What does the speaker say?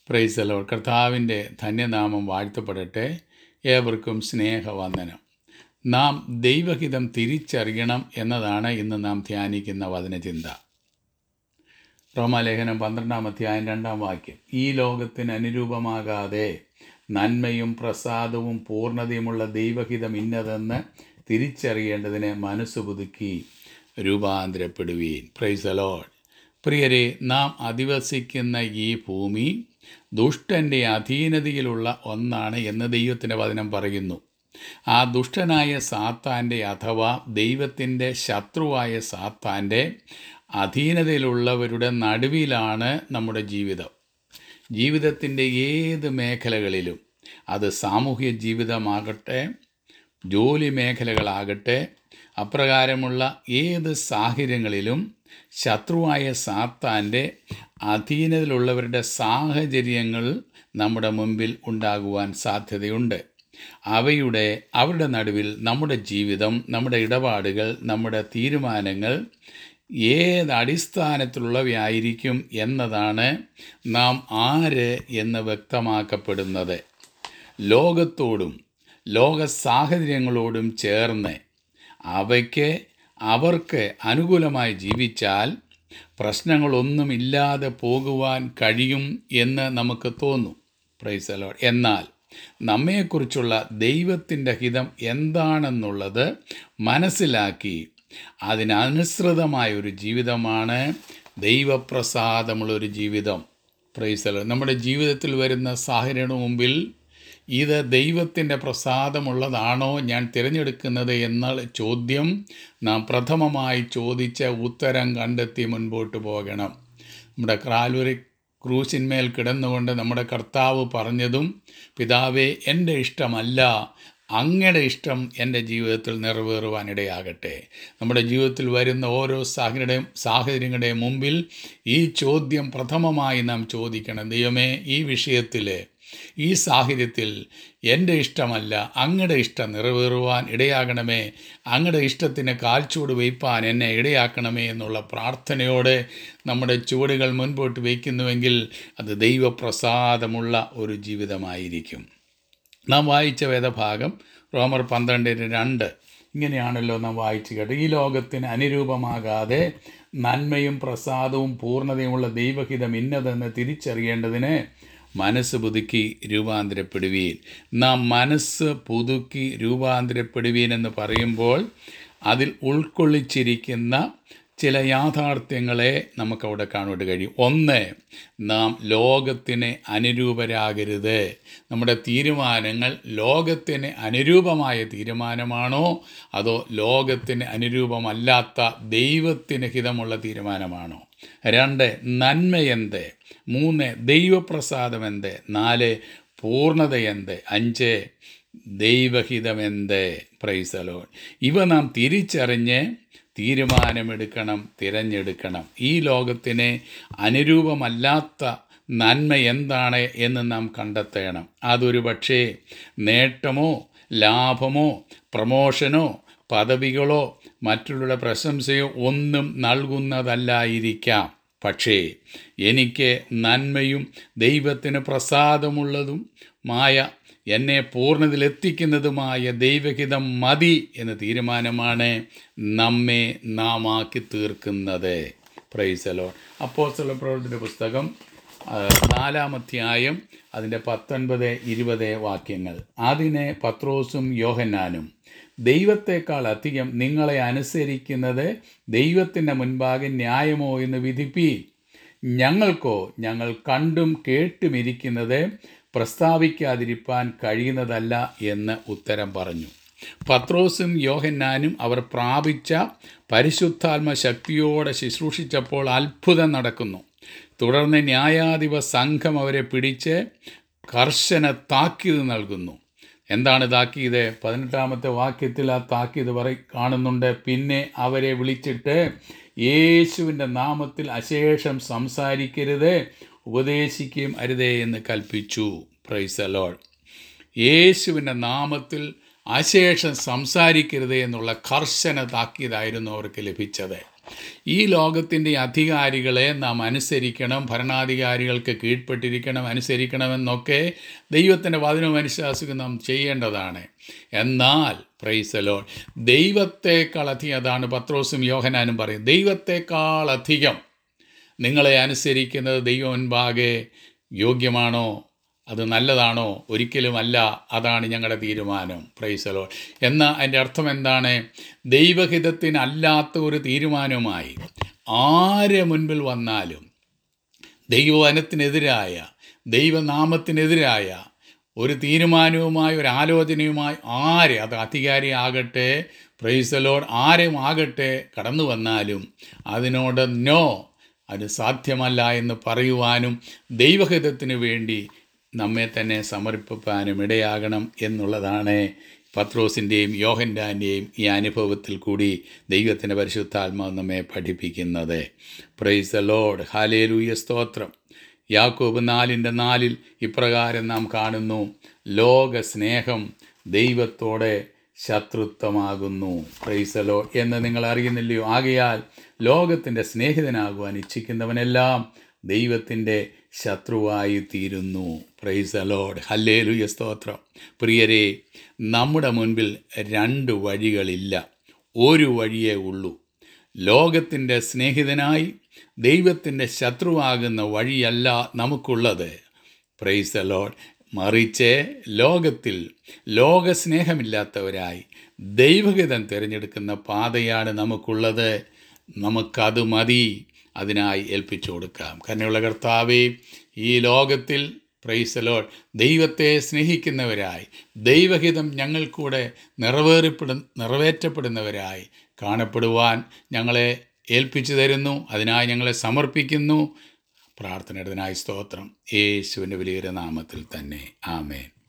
പ്രൈസലോ കർത്താവിൻ്റെ ധന്യനാമം വാഴ്ത്തപ്പെടട്ടെ ഏവർക്കും സ്നേഹവന്ദനം നാം ദൈവഹിതം തിരിച്ചറിയണം എന്നതാണ് ഇന്ന് നാം ധ്യാനിക്കുന്ന വചനചിന്ത റോമാലേഖനം പന്ത്രണ്ടാം അധ്യായം രണ്ടാം വാക്യം ഈ ലോകത്തിന് അനുരൂപമാകാതെ നന്മയും പ്രസാദവും പൂർണ്ണതയുമുള്ള ദൈവഹിതം ഇന്നതെന്ന് തിരിച്ചറിയേണ്ടതിന് മനസ്സ് പുതുക്കി രൂപാന്തരപ്പെടുവീൻ പ്രൈസ് അലോഡ് പ്രിയരെ നാം അധിവസിക്കുന്ന ഈ ഭൂമി ദുഷ്ടൻ്റെ അധീനതയിലുള്ള ഒന്നാണ് എന്ന് ദൈവത്തിൻ്റെ വചനം പറയുന്നു ആ ദുഷ്ടനായ സാത്താൻ്റെ അഥവാ ദൈവത്തിൻ്റെ ശത്രുവായ സാത്താൻ്റെ അധീനതയിലുള്ളവരുടെ നടുവിലാണ് നമ്മുടെ ജീവിതം ജീവിതത്തിൻ്റെ ഏത് മേഖലകളിലും അത് സാമൂഹ്യ ജീവിതമാകട്ടെ ജോലി മേഖലകളാകട്ടെ അപ്രകാരമുള്ള ഏത് സാഹചര്യങ്ങളിലും ശത്രുവായ സാത്താൻ്റെ അധീനതയിലുള്ളവരുടെ സാഹചര്യങ്ങൾ നമ്മുടെ മുമ്പിൽ ഉണ്ടാകുവാൻ സാധ്യതയുണ്ട് അവയുടെ അവരുടെ നടുവിൽ നമ്മുടെ ജീവിതം നമ്മുടെ ഇടപാടുകൾ നമ്മുടെ തീരുമാനങ്ങൾ ഏത് അടിസ്ഥാനത്തിലുള്ളവയായിരിക്കും എന്നതാണ് നാം ആര് എന്ന് വ്യക്തമാക്കപ്പെടുന്നത് ലോകത്തോടും ലോക സാഹചര്യങ്ങളോടും ചേർന്ന് അവയ്ക്ക് അവർക്ക് അനുകൂലമായി ജീവിച്ചാൽ പ്രശ്നങ്ങളൊന്നുമില്ലാതെ പോകുവാൻ കഴിയും എന്ന് നമുക്ക് തോന്നും പ്രൈസലോ എന്നാൽ നമ്മെക്കുറിച്ചുള്ള ദൈവത്തിൻ്റെ ഹിതം എന്താണെന്നുള്ളത് മനസ്സിലാക്കി അതിനനുസൃതമായ ഒരു ജീവിതമാണ് ദൈവപ്രസാദമുള്ളൊരു ജീവിതം പ്രൈസലോ നമ്മുടെ ജീവിതത്തിൽ വരുന്ന സാഹചര്യത്തിന് മുമ്പിൽ ഇത് ദൈവത്തിൻ്റെ പ്രസാദമുള്ളതാണോ ഞാൻ തിരഞ്ഞെടുക്കുന്നത് എന്ന ചോദ്യം നാം പ്രഥമമായി ചോദിച്ച ഉത്തരം കണ്ടെത്തി മുൻപോട്ട് പോകണം നമ്മുടെ ക്രാലുരി ക്രൂശിന്മേൽ കിടന്നുകൊണ്ട് നമ്മുടെ കർത്താവ് പറഞ്ഞതും പിതാവേ എൻ്റെ ഇഷ്ടമല്ല അങ്ങയുടെ ഇഷ്ടം എൻ്റെ ജീവിതത്തിൽ നിറവേറുവാനിടയാകട്ടെ നമ്മുടെ ജീവിതത്തിൽ വരുന്ന ഓരോ സാഹചര്യം സാഹചര്യങ്ങളുടെയും മുമ്പിൽ ഈ ചോദ്യം പ്രഥമമായി നാം ചോദിക്കണം ദൈവമേ ഈ വിഷയത്തിൽ ഈ സാഹചര്യത്തിൽ എൻ്റെ ഇഷ്ടമല്ല അങ്ങയുടെ ഇഷ്ടം നിറവേറുവാൻ ഇടയാകണമേ അങ്ങയുടെ ഇഷ്ടത്തിന് കാൽച്ചൂട് വയ്പ്പാൻ എന്നെ ഇടയാക്കണമേ എന്നുള്ള പ്രാർത്ഥനയോടെ നമ്മുടെ ചുവടുകൾ മുൻപോട്ട് വയ്ക്കുന്നുവെങ്കിൽ അത് ദൈവപ്രസാദമുള്ള ഒരു ജീവിതമായിരിക്കും നാം വായിച്ച വേദഭാഗം റോമർ പന്ത്രണ്ടിന് രണ്ട് ഇങ്ങനെയാണല്ലോ നാം വായിച്ചു കേട്ടത് ഈ ലോകത്തിന് അനുരൂപമാകാതെ നന്മയും പ്രസാദവും പൂർണ്ണതയുമുള്ള ദൈവഹിതം ഇന്നതെന്ന് തിരിച്ചറിയേണ്ടതിന് മനസ്സ് പുതുക്കി രൂപാന്തരപ്പെടുവീൻ നാം മനസ്സ് പുതുക്കി രൂപാന്തരപ്പെടുവീൻ എന്ന് പറയുമ്പോൾ അതിൽ ഉൾക്കൊള്ളിച്ചിരിക്കുന്ന ചില യാഥാർത്ഥ്യങ്ങളെ നമുക്കവിടെ കാണുവാൻ കഴിയും ഒന്ന് നാം ലോകത്തിന് അനുരൂപരാകരുത് നമ്മുടെ തീരുമാനങ്ങൾ ലോകത്തിന് അനുരൂപമായ തീരുമാനമാണോ അതോ ലോകത്തിന് അനുരൂപമല്ലാത്ത ദൈവത്തിന് ഹിതമുള്ള തീരുമാനമാണോ രണ്ട് നന്മയെന്ത് മൂന്ന് ദൈവപ്രസാദം എന്ത് നാല് പൂർണ്ണത എന്ത് അഞ്ച് ദൈവഹിതമെന്ത് പ്രൈസലോൺ ഇവ നാം തിരിച്ചറിഞ്ഞ് തീരുമാനമെടുക്കണം തിരഞ്ഞെടുക്കണം ഈ ലോകത്തിന് അനുരൂപമല്ലാത്ത നന്മ എന്താണ് എന്ന് നാം കണ്ടെത്തണം അതൊരു പക്ഷേ നേട്ടമോ ലാഭമോ പ്രമോഷനോ പദവികളോ മറ്റുള്ള പ്രശംസയോ ഒന്നും നൽകുന്നതല്ലായിരിക്കാം പക്ഷേ എനിക്ക് നന്മയും ദൈവത്തിന് പ്രസാദമുള്ളതും മായ എന്നെ പൂർണ്ണതയിലെത്തിക്കുന്നതുമായ ദൈവഹിതം മതി എന്ന തീരുമാനമാണ് നമ്മെ നാം ആക്കി തീർക്കുന്നത് പ്രൈസലോ അപ്പോസ്തല പ്രവർത്തന പുസ്തകം നാലാമധ്യായം അതിൻ്റെ പത്തൊൻപത് ഇരുപത് വാക്യങ്ങൾ അതിനെ പത്രോസും യോഹന്നാനും ദൈവത്തെക്കാൾ അധികം നിങ്ങളെ അനുസരിക്കുന്നത് ദൈവത്തിൻ്റെ മുൻപാകെ ന്യായമോ എന്ന് വിധിപ്പി ഞങ്ങൾക്കോ ഞങ്ങൾ കണ്ടും കേട്ടുമിരിക്കുന്നത് പ്രസ്താവിക്കാതിരിപ്പാൻ കഴിയുന്നതല്ല എന്ന് ഉത്തരം പറഞ്ഞു പത്രോസും യോഹന്നാനും അവർ പ്രാപിച്ച പരിശുദ്ധാത്മ ശക്തിയോടെ ശുശ്രൂഷിച്ചപ്പോൾ അത്ഭുതം നടക്കുന്നു തുടർന്ന് ന്യായാധിപ സംഘം അവരെ പിടിച്ച് കർശന താക്കീത് നൽകുന്നു എന്താണ് താക്കീത് പതിനെട്ടാമത്തെ വാക്യത്തിൽ ആ താക്കീത് പറ കാണുന്നുണ്ട് പിന്നെ അവരെ വിളിച്ചിട്ട് യേശുവിൻ്റെ നാമത്തിൽ അശേഷം സംസാരിക്കരുത് ഉപദേശിക്കുകയും അരുതേ എന്ന് കൽപ്പിച്ചു പ്രൈസ് അലോൾ യേശുവിൻ്റെ നാമത്തിൽ അശേഷം സംസാരിക്കരുത് എന്നുള്ള കർശന താക്കീതായിരുന്നു അവർക്ക് ലഭിച്ചത് ഈ ലോകത്തിൻ്റെ അധികാരികളെ നാം അനുസരിക്കണം ഭരണാധികാരികൾക്ക് കീഴ്പ്പെട്ടിരിക്കണം അനുസരിക്കണമെന്നൊക്കെ ദൈവത്തിൻ്റെ വചനം അനുശാസിക്കും നാം ചെയ്യേണ്ടതാണ് എന്നാൽ പ്രൈസലോ ദൈവത്തെക്കാൾ അധികം അതാണ് പത്രോസും യോഹനാനും പറയും ദൈവത്തെക്കാൾ അധികം നിങ്ങളെ അനുസരിക്കുന്നത് ദൈവം മുൻപാകെ യോഗ്യമാണോ അത് നല്ലതാണോ ഒരിക്കലുമല്ല അതാണ് ഞങ്ങളുടെ തീരുമാനം പ്രൈസലോ എന്നാൽ അതിൻ്റെ അർത്ഥം എന്താണ് ദൈവഹിതത്തിനല്ലാത്ത ഒരു തീരുമാനവുമായി ആരെ മുൻപിൽ വന്നാലും ദൈവവനത്തിനെതിരായ ദൈവനാമത്തിനെതിരായ ഒരു തീരുമാനവുമായി ഒരു ആലോചനയുമായി ആരെ അത് അധികാരി ആകട്ടെ പ്രൈസലോട് ആരും ആകട്ടെ കടന്നു വന്നാലും അതിനോട് നോ അത് സാധ്യമല്ല എന്ന് പറയുവാനും ദൈവഹിതത്തിന് വേണ്ടി നമ്മെ തന്നെ സമർപ്പിക്കാനും ഇടയാകണം എന്നുള്ളതാണ് പത്രോസിൻ്റെയും യോഹൻ്റാൻ്റെയും ഈ അനുഭവത്തിൽ കൂടി ദൈവത്തിൻ്റെ പരിശുദ്ധാത്മാവ് നമ്മെ പഠിപ്പിക്കുന്നത് പ്രൈസ് ദ ലോഡ് ഹാലേലൂയ സ്തോത്രം യാക്കോബ് നാലിൻ്റെ നാലിൽ ഇപ്രകാരം നാം കാണുന്നു ലോക സ്നേഹം ദൈവത്തോടെ ശത്രുത്വമാകുന്നു പ്രൈസലോ എന്ന് നിങ്ങൾ അറിയുന്നില്ലയോ ആകയാൽ ലോകത്തിൻ്റെ സ്നേഹിതനാകുവാൻ ഇച്ഛിക്കുന്നവനെല്ലാം ദൈവത്തിൻ്റെ ശത്രുവായി തീരുന്നു പ്രൈസ് അലോഡ് ഹല്ലേലുയ സ്തോത്രം പ്രിയരെ നമ്മുടെ മുൻപിൽ രണ്ട് വഴികളില്ല ഒരു വഴിയേ ഉള്ളൂ ലോകത്തിൻ്റെ സ്നേഹിതനായി ദൈവത്തിൻ്റെ ശത്രുവാകുന്ന വഴിയല്ല നമുക്കുള്ളത് പ്രൈസ് അലോഡ് മറിച്ച് ലോകത്തിൽ ലോകസ്നേഹമില്ലാത്തവരായി ദൈവഹിതം തിരഞ്ഞെടുക്കുന്ന പാതയാണ് നമുക്കുള്ളത് നമുക്കത് മതി അതിനായി ഏൽപ്പിച്ചു കൊടുക്കാം കരുണയുള്ള കർത്താവേ ഈ ലോകത്തിൽ പ്രൈസലോൾ ദൈവത്തെ സ്നേഹിക്കുന്നവരായി ദൈവഹിതം ഞങ്ങൾക്കൂടെ നിറവേറിപ്പെടു നിറവേറ്റപ്പെടുന്നവരായി കാണപ്പെടുവാൻ ഞങ്ങളെ ഏൽപ്പിച്ചു തരുന്നു അതിനായി ഞങ്ങളെ സമർപ്പിക്കുന്നു പ്രാർത്ഥനയുടേതിനായി സ്തോത്രം യേശുവിൻ്റെ വലിയ നാമത്തിൽ തന്നെ ആമേൻ